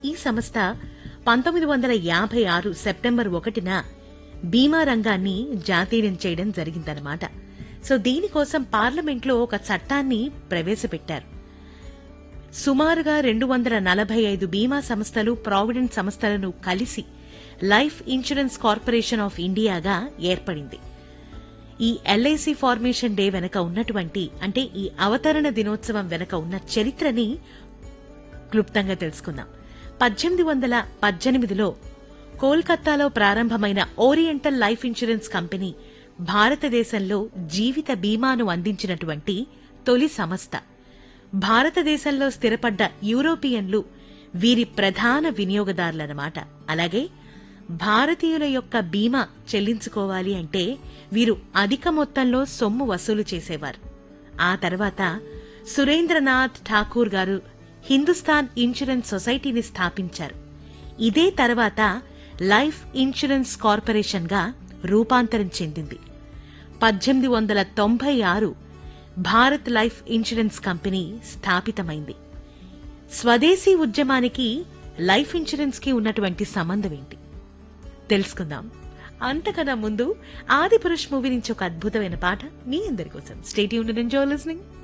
ఈ సంస్థ పంతొమ్మిది వందల యాభై ఆరు సెప్టెంబర్ ఒకటిన బీమా రంగాన్ని జాతీయం చేయడం జరిగిందనమాట సో దీనికోసం పార్లమెంట్లో ఒక చట్టాన్ని ప్రవేశపెట్టారు సుమారుగా రెండు వందల నలభై ఐదు బీమా సంస్థలు ప్రావిడెంట్ సంస్థలను కలిసి లైఫ్ ఇన్సూరెన్స్ కార్పొరేషన్ ఆఫ్ ఇండియాగా ఏర్పడింది ఈ ఎల్ఐసి ఫార్మేషన్ డే వెనక ఉన్నటువంటి అంటే ఈ అవతరణ దినోత్సవం వెనక ఉన్న చరిత్రని క్లుప్తంగా తెలుసుకుందాం పద్దెనిమిది వందల పద్దెనిమిదిలో కోల్కతాలో ప్రారంభమైన ఓరియంటల్ లైఫ్ ఇన్సూరెన్స్ కంపెనీ భారతదేశంలో జీవిత బీమాను అందించినటువంటి తొలి సంస్థ భారతదేశంలో స్థిరపడ్డ యూరోపియన్లు వీరి ప్రధాన వినియోగదారులన్నమాట అలాగే భారతీయుల యొక్క బీమా చెల్లించుకోవాలి అంటే వీరు అధిక మొత్తంలో సొమ్ము వసూలు చేసేవారు ఆ తర్వాత సురేంద్రనాథ్ ఠాకూర్ గారు హిందుస్థాన్ ఇన్సూరెన్స్ సొసైటీని స్థాపించారు ఇదే తర్వాత లైఫ్ ఇన్సూరెన్స్ కార్పొరేషన్ గా రూపాంతరం చెందింది పద్దెనిమిది వందల తొంభై ఆరు భారత్ లైఫ్ ఇన్సూరెన్స్ కంపెనీ స్థాపితమైంది స్వదేశీ ఉద్యమానికి లైఫ్ ఇన్సూరెన్స్ కి ఉన్నటువంటి సంబంధం ఏంటి తెలుసుకుందాం అంతకన్నా ముందు ఆది పురుష్ మూవీ నుంచి ఒక అద్భుతమైన పాట మీ అందరి కోసం స్టేట్ యూన్ ఎంజాయ్ లిస్నింగ్